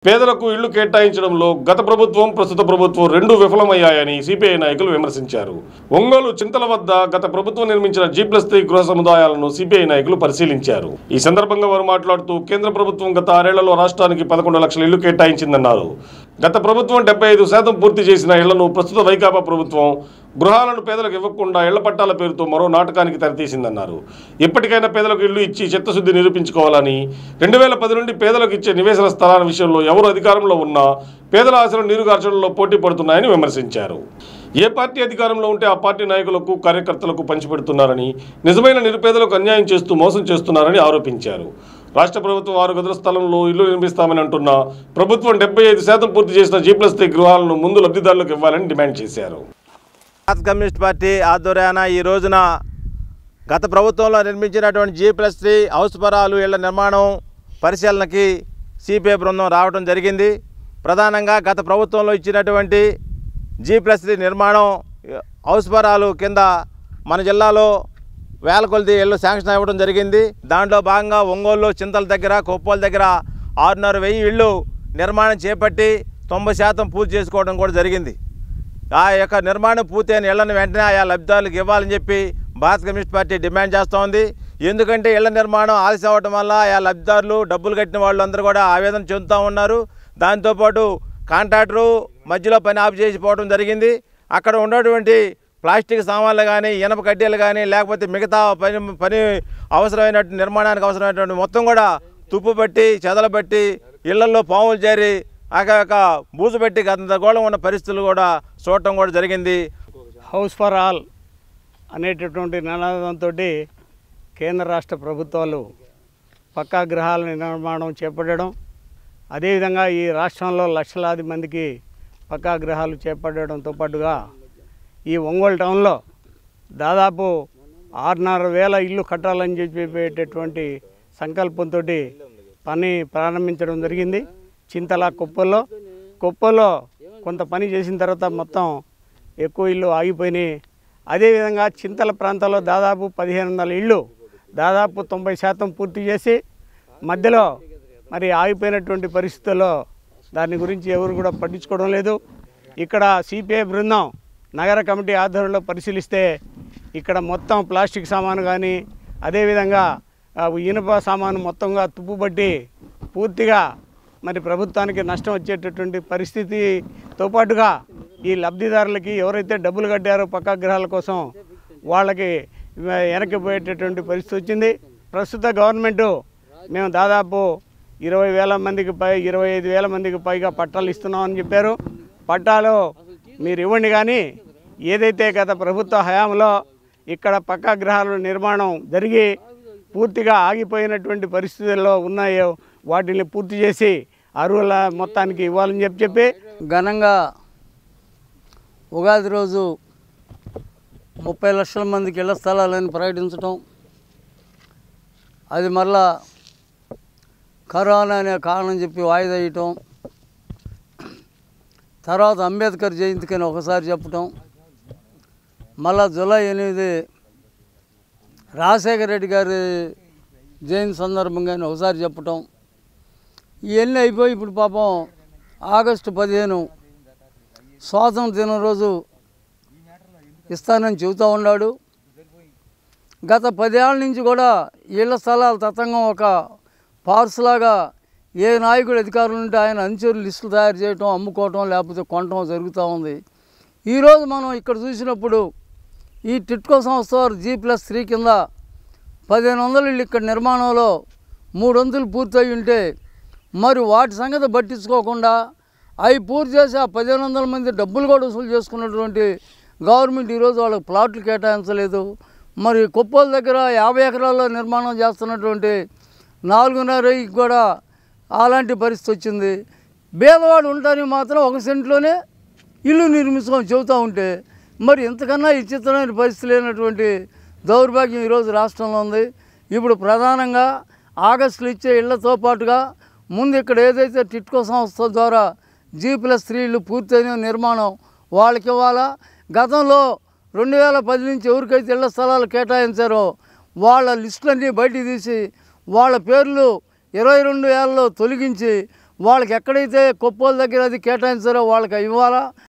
పేదలకు ఇళ్లు కేటాయించడంలో గత ప్రభుత్వం ప్రస్తుత ప్రభుత్వం రెండు విఫలమయ్యాయని సిపిఐ నాయకులు విమర్శించారు ఒంగోలు చింతల వద్ద గత ప్రభుత్వం నిర్మించిన జీ ప్లస్ త్రీ గృహ సముదాయాలను సిపిఐ నాయకులు పరిశీలించారు ఈ సందర్భంగా వారు మాట్లాడుతూ కేంద్ర ప్రభుత్వం గత ఆరేళ్లలో రాష్ట్రానికి పదకొండు లక్షల ఇళ్లు కేటాయించిందన్నారు గత ప్రభుత్వం డెబ్బై ఐదు శాతం పూర్తి చేసిన ఇళ్లను ప్రస్తుత వైకాపా ప్రభుత్వం గృహాలను పేదలకు ఇవ్వకుండా ఇళ్ల పట్టాల పేరుతో మరో నాటకానికి తెరతీసిందన్నారు ఇప్పటికైనా పేదలకు ఇళ్లు ఇచ్చి చిత్తశుద్ధి నిరూపించుకోవాలని రెండు వేల పది నుండి పేదలకు ఇచ్చే నివేశన స్థలాల విషయంలో ఎవరు అధికారంలో ఉన్నా పేదల ఆశలు నీరుగార్చడంలో పోటీ పడుతున్నాయని విమర్శించారు ఏ పార్టీ అధికారంలో ఉంటే ఆ పార్టీ నాయకులకు కార్యకర్తలకు పంచిపెడుతున్నారని నిజమైన నిరుపేదలకు అన్యాయం చేస్తూ మోసం చేస్తున్నారని ఆరోపించారు రాష్ట్ర ప్రభుత్వం ఆరు గదుల స్థలంలో ఇల్లు నిర్మిస్తామని అంటున్న ప్రభుత్వం డెబ్బై ఐదు శాతం పూర్తి చేసిన జీ ప్లస్ త్రీ గృహాలను ముందు లబ్ధిదారులకు ఇవ్వాలని డిమాండ్ చేశారు భారత కమ్యూనిస్ట్ పార్టీ ఆధ్వర్యాన ఈ రోజున గత ప్రభుత్వంలో నిర్మించినటువంటి జీ ప్లస్ త్రీ హౌస్ పరాలు ఇళ్ల నిర్మాణం పరిశీలనకి సిపిఐ బృందం రావడం జరిగింది ప్రధానంగా గత ప్రభుత్వంలో ఇచ్చినటువంటి జీ ప్లస్ త్రీ నిర్మాణం హౌస్ పరాలు కింద మన జిల్లాలో వేల కొలది ఇళ్ళు శాంక్షన్ ఇవ్వడం జరిగింది దాంట్లో భాగంగా ఒంగోలు చింతల దగ్గర కొప్పోల దగ్గర ఆరున్నర వెయ్యి ఇళ్ళు నిర్మాణం చేపట్టి తొంభై శాతం పూర్తి చేసుకోవడం కూడా జరిగింది ఆ యొక్క నిర్మాణం పూర్తయిన ఇళ్లను వెంటనే ఆయా లబ్ధిదారులకు ఇవ్వాలని చెప్పి భారత కమ్యూనిస్ట్ పార్టీ డిమాండ్ చేస్తోంది ఎందుకంటే ఇళ్ల నిర్మాణం ఆలస్యం అవ్వడం వల్ల ఆయా లబ్ధిదారులు డబ్బులు కట్టిన వాళ్ళందరూ కూడా ఆవేదన చెందుతూ ఉన్నారు దాంతోపాటు కాంట్రాక్టరు మధ్యలో పని ఆఫ్ చేసిపోవడం జరిగింది అక్కడ ఉన్నటువంటి ప్లాస్టిక్ సామాన్లు కానీ ఇనప కడ్డీలు కానీ లేకపోతే మిగతా పని పని అవసరమైనటువంటి నిర్మాణానికి అవసరమైనటువంటి మొత్తం కూడా తుప్పు పట్టి చెదలబట్టి ఇళ్లలో పాములు చేరి ఆ యొక్క బూజు పెట్టి గందరగోళం ఉన్న పరిస్థితులు కూడా చూడటం కూడా జరిగింది హౌస్ ఫర్ ఆల్ అనేటటువంటి నినాదంతో కేంద్ర రాష్ట్ర ప్రభుత్వాలు పక్కా గృహాల నిర్మాణం చేపట్టడం అదేవిధంగా ఈ రాష్ట్రంలో లక్షలాది మందికి పక్కా గృహాలు చేపట్టడంతో పాటుగా ఈ ఒంగోలు టౌన్లో దాదాపు ఆరున్నర వేల ఇల్లు కట్టాలని చెప్పేటటువంటి సంకల్పంతో పని ప్రారంభించడం జరిగింది చింతల కుప్పల్లో కుప్పల్లో కొంత పని చేసిన తర్వాత మొత్తం ఎక్కువ ఇల్లు ఆగిపోయినాయి అదేవిధంగా చింతల ప్రాంతంలో దాదాపు పదిహేను వందల ఇళ్ళు దాదాపు తొంభై శాతం పూర్తి చేసి మధ్యలో మరి ఆగిపోయినటువంటి పరిస్థితుల్లో దాని గురించి ఎవరు కూడా పట్టించుకోవడం లేదు ఇక్కడ సిపిఐ బృందం నగర కమిటీ ఆధ్వర్యంలో పరిశీలిస్తే ఇక్కడ మొత్తం ప్లాస్టిక్ సామాను కానీ అదేవిధంగా ఆ, ఇనుప సామాను మొత్తంగా తుప్పుబట్టి పూర్తిగా మరి ప్రభుత్వానికి నష్టం వచ్చేటటువంటి పరిస్థితితో పాటుగా ఈ లబ్ధిదారులకి ఎవరైతే డబ్బులు కట్టారో పక్కా గృహాల కోసం వాళ్ళకి వెనక్కి పోయేటటువంటి పరిస్థితి వచ్చింది ప్రస్తుత గవర్నమెంటు మేము దాదాపు ఇరవై వేల మందికి పై ఇరవై ఐదు వేల మందికి పైగా పట్టాలు ఇస్తున్నామని చెప్పారు పట్టాలు మీరు ఇవ్వండి కానీ ఏదైతే గత ప్రభుత్వ హయాంలో ఇక్కడ పక్కా గృహాల నిర్మాణం జరిగి పూర్తిగా ఆగిపోయినటువంటి పరిస్థితుల్లో ఉన్నాయో వాటిని పూర్తి చేసి అరువుల మొత్తానికి ఇవ్వాలని చెప్పి చెప్పి ఘనంగా ఉగాది రోజు ముప్పై లక్షల మందికి ఇళ్ల స్థలాలని ప్రకటించడం అది మళ్ళా కరోనా అనే కారణం చెప్పి వాయిదా వేయటం తర్వాత అంబేద్కర్ జయంతికని ఒకసారి చెప్పటం మళ్ళా జూలై ఎనిమిది రాజశేఖర రెడ్డి గారి జయంతి సందర్భంగానే ఒకసారి చెప్పటం ఇవన్నీ అయిపోయి ఇప్పుడు పాపం ఆగస్టు పదిహేను స్వాతంత్ర దినం రోజు ఇస్తానని చెబుతూ ఉన్నాడు గత పదేళ్ళ నుంచి కూడా ఇళ్ల స్థలాలు తతంగం ఒక పార్సులాగా ఏ నాయకుడు అధికారులు ఉంటే ఆయన అంచెలు లిస్టులు తయారు చేయటం అమ్ముకోవటం లేకపోతే కొనటం జరుగుతూ ఉంది ఈరోజు మనం ఇక్కడ చూసినప్పుడు ఈ టిట్కో సంస్థ వారు జీ ప్లస్ త్రీ కింద పదిహేను వందలు ఇళ్ళు ఇక్కడ నిర్మాణంలో మూడు వంతులు పూర్తయి ఉంటే మరి వాటి సంగతి పట్టించుకోకుండా అవి పూర్తి చేసి ఆ పదిహేను వందల మంది డబ్బులు కూడా వసూలు చేసుకున్నటువంటి గవర్నమెంట్ ఈరోజు వాళ్ళకి ప్లాట్లు కేటాయించలేదు మరి కుప్పల దగ్గర యాభై ఎకరాల్లో నిర్మాణం చేస్తున్నటువంటి నాలుగున్నర వెయ్యికి కూడా అలాంటి పరిస్థితి వచ్చింది పేదవాడు ఉండడానికి మాత్రం ఒక సెంట్లోనే ఇల్లు నిర్మించుకొని చెబుతూ ఉంటే మరి ఇంతకన్నా విచిత్రమైన పరిస్థితి లేనటువంటి దౌర్భాగ్యం ఈరోజు రాష్ట్రంలో ఉంది ఇప్పుడు ప్రధానంగా ఆగస్టులు ఇచ్చే ఇళ్లతో పాటుగా ముందు ఇక్కడ ఏదైతే టిట్కో సంస్థ ద్వారా జీ ప్లస్ త్రీ ఇళ్ళు పూర్తయిన నిర్మాణం వాళ్ళకి ఇవ్వాలా గతంలో రెండు వేల పది నుంచి ఎవరికైతే ఇళ్ల స్థలాలు కేటాయించారో వాళ్ళ లిస్టులన్నీ బయటికి తీసి వాళ్ళ పేర్లు ఇరవై రెండు ఏళ్ళలో తొలగించి వాళ్ళకి ఎక్కడైతే కొప్పోల దగ్గర అది కేటాయించారో వాళ్ళకి ఇవ్వాలా